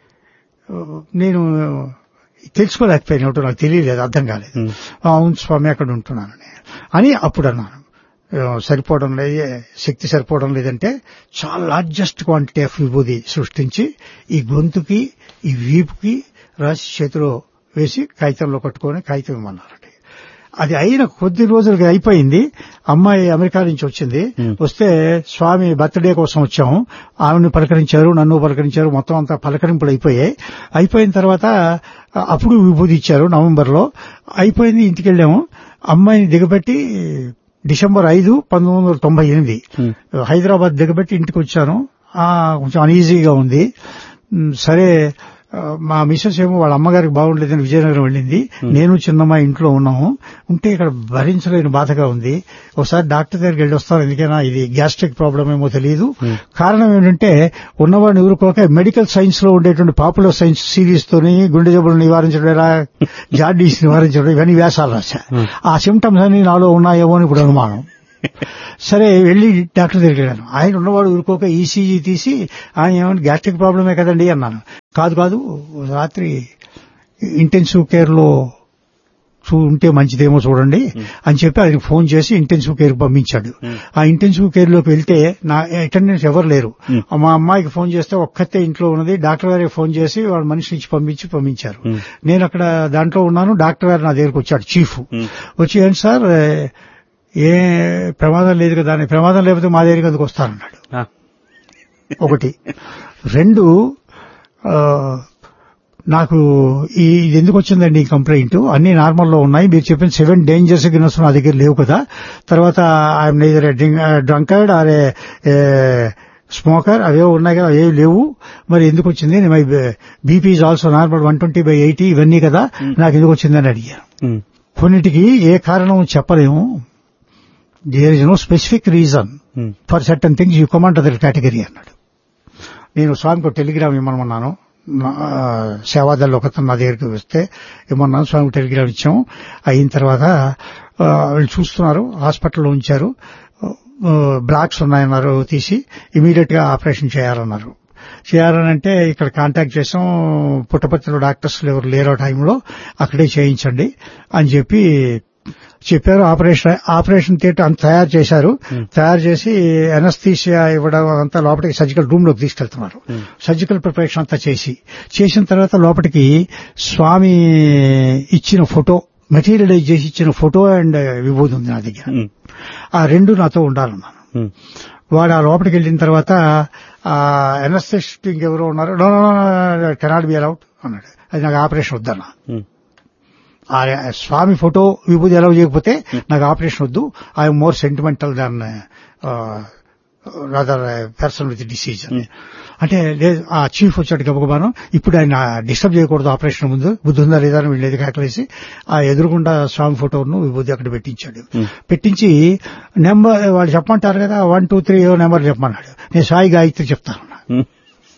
ఆ, నేను తెలుసుకోలేకపోయాను ఏమిటో నాకు తెలియలేదు అర్థం కాలేదు Hmm. "ఆ, అవును స్వామి అక్కడ ఉంటున్నానని అని అప్పుడు అన్నాను "ఆ, సరిపోవడం లేదు శక్తి సరిపోవడం లేదంటే చాలా లార్జెస్ట్ క్వాంటిటీ ఆఫ్ విభూది సృష్టించి ఈ గొంతుకి ఈ వీపుకి రాసి చేతిలో వేసి కాగితంలో కట్టుకొని కాగితం ఇమ్మన్నారండి అది అయిన కొద్ది రోజులకి అయిపోయింది అమ్మాయి అమెరికా నుంచి వచ్చింది Hmm. వస్తే స్వామి బర్త్డే కోసం వచ్చాము ఆమెను పలకరించారు నన్ను పలకరించారు మొత్తం అంతా పలకరింపులు అయిపోయాయి అయిపోయిన తర్వాత ఆ, అప్పుడు విభూతి ఇచ్చారు నవంబర్ లో అయిపోయింది ఇంటికి వెళ్ళాము అమ్మాయిని దిగబెట్టి డిసెంబర్ ఐదు పంతొమ్మిది వందల తొంభై ఎనిమిది Hmm. హైదరాబాద్ దిగబెట్టి ఇంటికి వచ్చాను ఆ, కొంచెం అన్ఈజీగా ఉంది మ్, సరే ఆ, మా మిస్సెస్ ఏమో వాళ్ళ అమ్మగారికి బాగుండలేదని విజయనగరం వెళ్ళింది నేను చిన్నమ్మాయి ఇంట్లో ఉన్నాము ఉంటే ఇక్కడ భరించలేని బాధగా ఉంది ఒకసారి డాక్టర్ దగ్గరికి వెళ్ళి వస్తాను ఎందుకైనా ఇది గ్యాస్ట్రిక్ ప్రాబ్లం ఏమో తెలియదు కారణం ఏంటంటే ఉన్నవాడిని ఊరుకోక మెడికల్ సైన్స్ లో ఉండేటువంటి పాపులర్ సైన్స్ సిరీస్ తోని గుండె జబ్బులు నివారించడం ఎలా జార్డీస్ నివారించడం ఇవన్నీ వ్యాసాలు రాశా ఆ సిమ్టమ్స్ అన్ని నాలో ఉన్నాయేమో అని ఇప్పుడు అనుమానం సరే వెళ్లి డాక్టర్ దగ్గరికి వెళ్ళాను ఆయన ఉన్నవాడు ఊరుకోక ఈసీజీ తీసి ఆయన ఏమన్నా గ్యాస్ట్రిక్ ప్రాబ్లమే కదండి అన్నాను కాదు కాదు రాత్రి ఇంటెన్సివ్ కేర్ లో చూ ఉంటే మంచిదేమో చూడండి అని చెప్పి ఆయనకు ఫోన్ చేసి ఇంటెన్సివ్ కేర్ పంపించాడు ఆ ఇంటెన్సివ్ కేర్ లోకి వెళ్తే నా అటెండెన్స్ ఎవరు లేరు Hmm. మా అమ్మాయికి ఫోన్ చేస్తే ఒక్కతే ఇంట్లో ఉన్నది డాక్టర్ గారికి ఫోన్ చేసి వాళ్ళ మనిషి నుంచి పంపించి పంపించారు Hmm. నేను అక్కడ దాంట్లో ఉన్నాను డాక్టర్ గారు నా దగ్గరకు వచ్చాడు చీఫ్ Hmm. వచ్చి ఏంటి సార్ ఏ ప్రమాదం లేదు కదా అని ప్రమాదం లేకపోతే మా దగ్గరికి ఎందుకు వస్తానన్నాడు Ah. ఒకటి రెండు ఆ, నాకు ఈ ఇది ఎందుకు వచ్చిందండి ఈ కంప్లైంట్ అన్ని నార్మల్లో ఉన్నాయి మీరు చెప్పిన సెవెన్ డేంజర్ సిగ్నల్స్ నా దగ్గర లేవు కదా తర్వాత I'm neither drunkard or smoker అవే ఉన్నాయి కదా అవేవి లేవు మరి ఎందుకు వచ్చింది my BP is also normal one twenty by eighty ఇవన్నీ కదా నాకు ఎందుకు వచ్చిందని అడిగాను Hmm. కొన్నిటికి ఏ కారణం చెప్పలేము there is no specific reason Hmm. For certain things you command other category అన్నాడు నేను స్వామికి ఒక టెలిగ్రామ్ ఇమ్మన్నాను సేవాదల్లో ఒక నా దగ్గరికి వస్తే ఇమ్మన్నాను స్వామికి టెలిగ్రామ్ ఇచ్చాము అయిన తర్వాత ఆ, వీళ్ళు చూస్తున్నారు హాస్పిటల్లో ఉంచారు బ్లాక్స్ ఉన్నాయన్నారు తీసి ఇమీడియట్ గా ఆపరేషన్ చేయాలన్నారు చేయాలని అంటే ఇక్కడ కాంటాక్ట్ చేసాం పుట్టపర్తిలో డాక్టర్స్ ఎవరు లేరో టైంలో అక్కడే చేయించండి అని చెప్పి చెప్పారు ఆపరేషన్ ఆపరేషన్ థియేటర్ అంత తయారు చేశారు తయారు చేసి ఎనస్థీషియా ఇవ్వడం అంతా లోపలికి సర్జికల్ రూమ్ లోకి తీసుకెళ్తున్నారు సర్జికల్ ప్రిపరేషన్ అంతా చేసి చేసిన తర్వాత లోపలికి స్వామి ఇచ్చిన ఫోటో మెటీరియలైజ్ చేసి ఇచ్చిన ఫోటో అండ్ విభూతి ఉంది నా దగ్గర ఉమ్, ఆ రెండు నాతో ఉండాలన్నాను ఉమ్, వాడు ఆ లోపలికి వెళ్ళిన తర్వాత ఆ ఎనస్థెస్ట్ ఇంకెవరో ఉన్నారు no no cannot be allowed అన్నాడు అది నాకు ఆపరేషన్ వద్దన్నా ఉమ్, ఆ స్వామి ఫోటో విభూతి ఎలా చేయకపోతే నాకు ఆపరేషన్ వద్దు I more sentimental than rather person with disease అంటే లేదు ఆ చీఫ్ వచ్చాడు గబగబాను ఇప్పుడు ఆయన డిస్టర్బ్ చేయకూడదు ఆపరేషన్ ముందు బుద్ధి ఉందా లేదా అని వీళ్ళు కేకలేసి ఆ ఎదురుగుండా స్వామి ఫోటోను విభూతి అక్కడ పెట్టించాడు Hmm. పెట్టించి నెంబర్ వాళ్ళు చెప్పమంటారు కదా వన్ టూ త్రీ నెంబర్ చెప్పమన్నాడు నేను సాయి గాయత్రి చెప్తాను ఉమ్,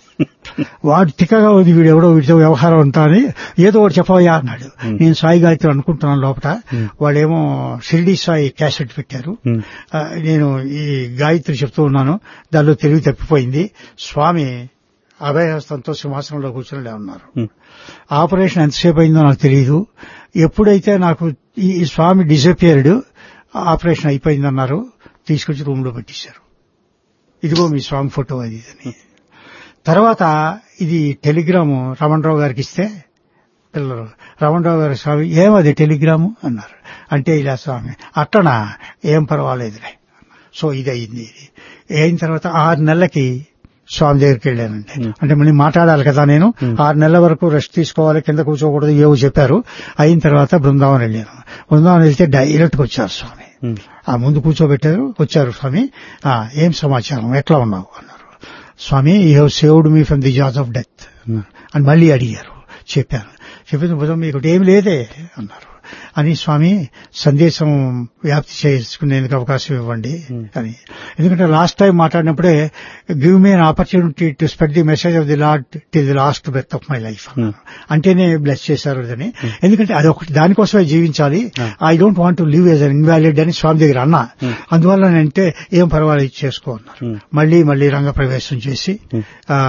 వాడు తిక్కగా ఉంది వీడు ఎవడో వీడితో వ్యవహారం అంతా అని ఏదో ఒకటి చెప్పవయ్యా అన్నాడు నేను సాయి గాయత్రి అనుకుంటున్నాను లోపల వాళ్ళేమో షిరిడి సాయి క్యాసెట్ పెట్టారు ఉమ్, ఆ, నేను ఈ గాయత్రి చెప్తూ ఉన్నాను దానిలో తెలివి తప్పిపోయింది స్వామి అభయహస్తంతో సింహాసనంలో కూర్చుని ఉన్నారు ఉమ్, ఆపరేషన్ ఎంతసేపు అయిందో నాకు తెలియదు ఎప్పుడైతే నాకు ఈ ఈ స్వామి డిసపియర్డ్ ఆపరేషన్ అయిపోయిందన్నారు తీసుకొచ్చి రూమ్ లో పెట్టేశారు ఇదిగో మీ స్వామి ఫోటో అది ఇది అని తర్వాత ఇది టెలిగ్రాము రమణరావు గారికి ఇస్తే పిల్లలు రమణరావు గారి స్వామి ఏమది టెలిగ్రాము అన్నారు అంటే ఇలా స్వామి అట్టనా ఏం పర్వాలేదులే సో ఇది అయింది ఇది అయిన తర్వాత ఆరు నెలలకి స్వామి దగ్గరికి వెళ్ళానండి అంటే మళ్ళీ మాట్లాడాలి కదా నేను ఆరు నెలల వరకు రెస్ట్ తీసుకోవాలి కింద కూర్చోకూడదు ఏవో చెప్పారు అయిన తర్వాత బృందావనం వెళ్ళాను బృందావనం వెళ్తే డైరెక్ట్ గా వచ్చారు స్వామి ఉమ్, ఆ ముందు కూర్చోబెట్టారు వచ్చారు స్వామి ఆ ఏం సమాచారం ఎట్లా ఉన్నావు అన్నారు Swami you have saved me from the jaws of death అని మళ్ళీ అడిగారు చెప్పాను చెప్పిన బుధం మీకు ఏం లేదే అన్నారు అని స్వామి సందేశం వ్యాప్తి చేసుకునేందుకు అవకాశం ఇవ్వండి అని ఎందుకంటే లాస్ట్ టైం మాట్లాడినప్పుడే give me an opportunity to spread the message of the Lord till the last breath of my life అన్నారు అంటేనే బ్లెస్ చేశారు అని ఎందుకంటే అది ఒకటి దానికోసమే జీవించాలి I don't want to live as an invalid అని స్వామి దగ్గర అన్నా అందువల్ల అంటే ఏం పర్వాలేదు చేసుకో అన్నారు మళ్ళీ మళ్ళీ రంగ ప్రవేశం చేసి ఆ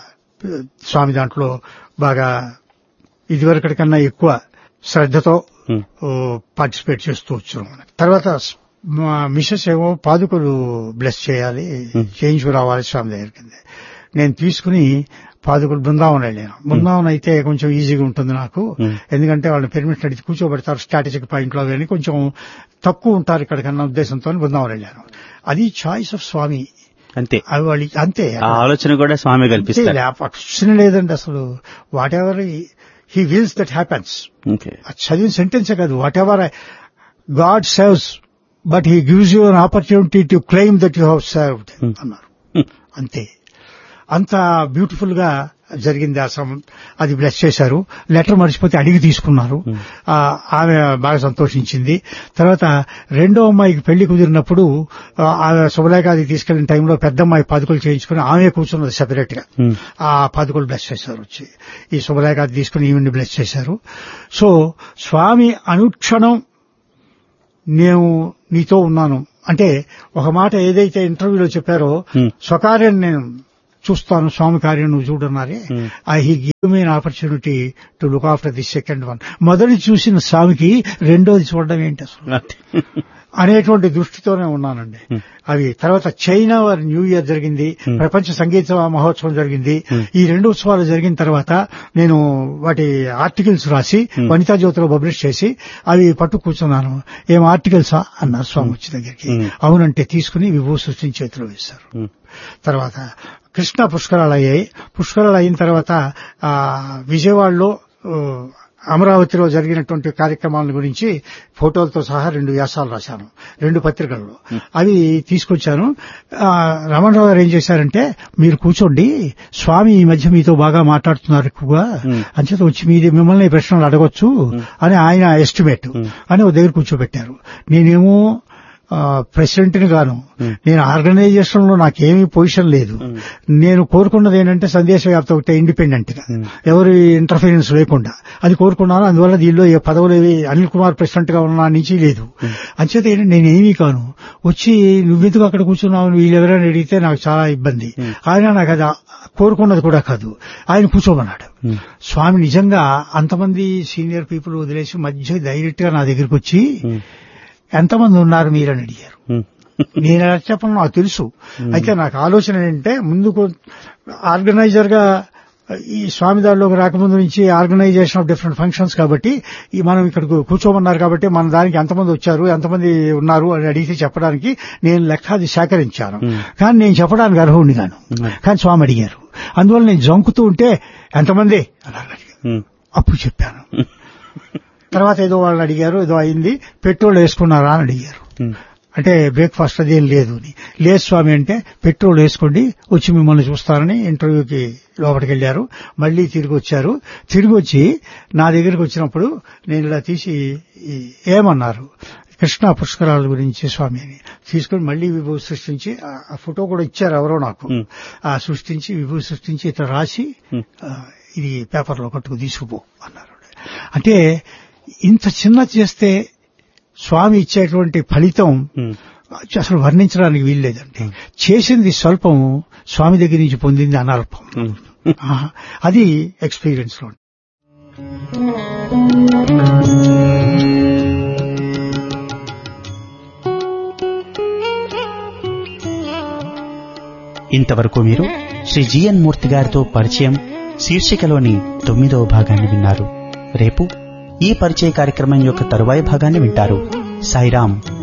స్వామి దాంట్లో బాగా ఇదివరకటి కన్నా ఎక్కువ శ్రద్ధతో ఉమ్, పార్టిసిపేట్ చేస్తూ వచ్చాం తర్వాత స్- మా మిసెస్ ఏమో పాదుకలు బ్లెస్ చేయాలి చేయించుకురావాలి స్వామి దగ్గరికి నేను తీసుకుని పాదుకలు బృందావనం వెళ్ళాను బృందావనం అయితే కొంచెం ఈజీగా ఉంటుంది నాకు ఎందుకంటే వాళ్ళని పెర్మిషన్ అడిగి కూర్చోబెడతారు స్ట్రాటజిక్ పాయింట్ లో కానీ కొంచెం తక్కువ ఉంటారు ఇక్కడ కన్నా ఉద్దేశంతో బృందావనం వెళ్ళాను అది చాయిస్ ఆఫ్ స్వామి అంతే అవి వాళ్ళు అంతే ఆ ఆలోచన కూడా స్వామి కల్పిస్తారు క్వశ్చన్ లేదండి అసలు whatever he wills that happens okay అది చదివిన సెంటెన్సే కాదు whatever God serves but he gives you an opportunity to claim that you have served అన్నారు అంతే అంత బ్యూటిఫుల్ గా జరిగింది ఆ సమ అది బ్లెస్ చేశారు లెటర్ మర్చిపోతే అడిగి తీసుకున్నారు ఆ, ఆమె బాగా సంతోషించింది తర్వాత రెండో అమ్మాయికి పెళ్లి కుదిరినప్పుడు ఆ, ఆమె శుభలేఖాది తీసుకెళ్లిన టైంలో పెద్ద అమ్మాయి పాదుకలు చేయించుకుని ఆమె కూర్చున్నది సెపరేట్ గా ఆ పాదుకలు బ్లెస్ చేశారు వచ్చి ఈ శుభలేఖాది తీసుకుని ఈవిని బ్లెస్ చేశారు సో స్వామి అనుక్షణం నేను నీతో ఉన్నాను అంటే ఒక మాట ఏదైతే ఇంటర్వ్యూలో చెప్పారో Hmm. స్వకార్యం నేను చూస్తాను స్వామి కార్యం నువ్వు చూడన్నారే Hmm. I he give me opportunity to look after the second one మొదటి చూసిన స్వామికి రెండోది చూడడం ఏంటి అసలు అనేటువంటి దృష్టితోనే ఉన్నానండి అవి తర్వాత చైనా వారి న్యూ ఇయర్ జరిగింది ప్రపంచ సంగీత మహోత్సవం జరిగింది ఈ రెండు ఉత్సవాలు జరిగిన తర్వాత నేను వాటి ఆర్టికల్స్ రాసి వనితా జ్యోతిలో పబ్లిష్ చేసి అవి పట్టు కూర్చున్నాను ఏం ఆర్టికల్సా అన్నారు స్వామి వచ్చి దగ్గరికి అవునంటే తీసుకుని విభూ సృష్టించి చేతిలో వేశారు తర్వాత కృష్ణ పుష్కరాలు అయ్యాయి పుష్కరాలు అయిన తర్వాత ఆ విజయవాడలో ఆ, అమరావతిలో జరిగినటువంటి కార్యక్రమాల గురించి ఫోటోలతో సహా రెండు వ్యాసాలు రాశాను రెండు పత్రికల్లో అవి తీసుకొచ్చాను ఆ, రమణరావు గారు ఏం చేశారంటే మీరు కూర్చోండి స్వామి ఈ మధ్య మీతో బాగా మాట్లాడుతున్నారు ఎక్కువగా అంచేత వచ్చి మీది మిమ్మల్ని ఈ ప్రశ్నలు అడగొచ్చు అని ఆయన ఎస్టిమేట్ అని ఒక దగ్గర కూర్చోబెట్టారు నేనేమో ప్రెసిడెంట్ ని గాను నేను ఆర్గనైజేషన్ లో నాకేమీ పొజిషన్ లేదు నేను కోరుకున్నది ఏంటంటే సందేశ వ్యాప్తి ఒకటే ఇండిపెండెంట్ గా ఎవరి ఇంటర్ఫీరెన్స్ లేకుండా అది కోరుకున్నాను అందువల్ల దీనిలో ఏ పదవులు ఏవి అనిల్ కుమార్ ప్రెసిడెంట్ గా ఉన్న నుంచి లేదు అంచేత ఏంటంటే నేనేమీ కాను వచ్చి నువ్వెందుకు అక్కడ కూర్చున్నావు వీళ్ళు ఎవరైనా అడిగితే నాకు చాలా ఇబ్బంది ఆయన నాకు అది కోరుకున్నది కూడా కాదు ఆయన కూర్చోమన్నాడు ఉమ్, స్వామి నిజంగా అంతమంది సీనియర్ పీపుల్ వదిలేసి మధ్య డైరెక్ట్ గా నా దగ్గరికి వచ్చి ఉమ్, ఎంతమంది ఉన్నారు మీరని అడిగారు ఉమ్, నేను ఎలా చెప్పను నాకు తెలుసు అయితే నాకు ఆలోచన ఏంటంటే ముందుకు ఆర్గనైజర్ గా ఈ స్వామి దారిలోకి రాకముందు నుంచి ఆర్గనైజేషన్ ఆఫ్ డిఫరెంట్ ఫంక్షన్స్ కాబట్టి ఈ మనం ఇక్కడ కూర్చోమన్నారు కాబట్టి మన దానికి ఎంతమంది వచ్చారు ఎంతమంది ఉన్నారు అని అడిగితే చెప్పడానికి నేను లెక్క అది సేకరించాను Hmm. కానీ నేను చెప్పడానికి అర్హుడిని గాను Hmm. కానీ స్వామి అడిగారు అందువల్ల నేను జంకుతూ ఉంటే ఎంతమంది అలాగ అడిగారు ఉమ్, అప్పుడు చెప్పాను తర్వాత ఏదో వాళ్ళు అడిగారు ఏదో అయింది పెట్రోల్ వేసుకున్నారా అని అడిగారు ఉమ్, అంటే బ్రేక్ఫాస్ట్ అదేం లేదు అని లేదు స్వామి అంటే పెట్రోల్ వేసుకోండి వచ్చి మిమ్మల్ని చూస్తారని ఇంటర్వ్యూకి లోపలికి వెళ్ళారు మళ్ళీ తిరిగి వచ్చారు తిరిగి వచ్చి నా దగ్గరికి వచ్చినప్పుడు నేను ఇలా తీసి ఈ- ఏమన్నారు కృష్ణా పుష్కరాల గురించి స్వామి అని తీసుకొని మళ్ళీ విభూతి సృష్టించి ఆ- ఆ ఫోటో కూడా ఇచ్చారు ఎవరో నాకు Hmm. ఆ సృష్టించి విభూతి సృష్టించి ఇట్లా రాసి Hmm. ఆ, ఇది పేపర్లో కట్టుకు తీసుకుపో అన్నారు అంటే ఇంత చిన్న చేస్తే స్వామి ఇచ్చేటువంటి ఫలితం ఉమ్, అసలు వర్ణించడానికి వీల్లేదండి చేసింది స్వల్పం స్వామి దగ్గర నుంచి పొందింది అనల్పం ఉమ్. ఆహా. అది ఎక్స్పీరియన్స్ లో ఇంతవరకు మీరు శ్రీ జిఎన్ మూర్తి గారితో పరిచయం శీర్షికలోని తొమ్మిదవ భాగాన్ని విన్నారు రేపు ఈ పరిచయ కార్యక్రమం యొక్క తరువాయి భాగాన్ని వింటారు సాయిరాం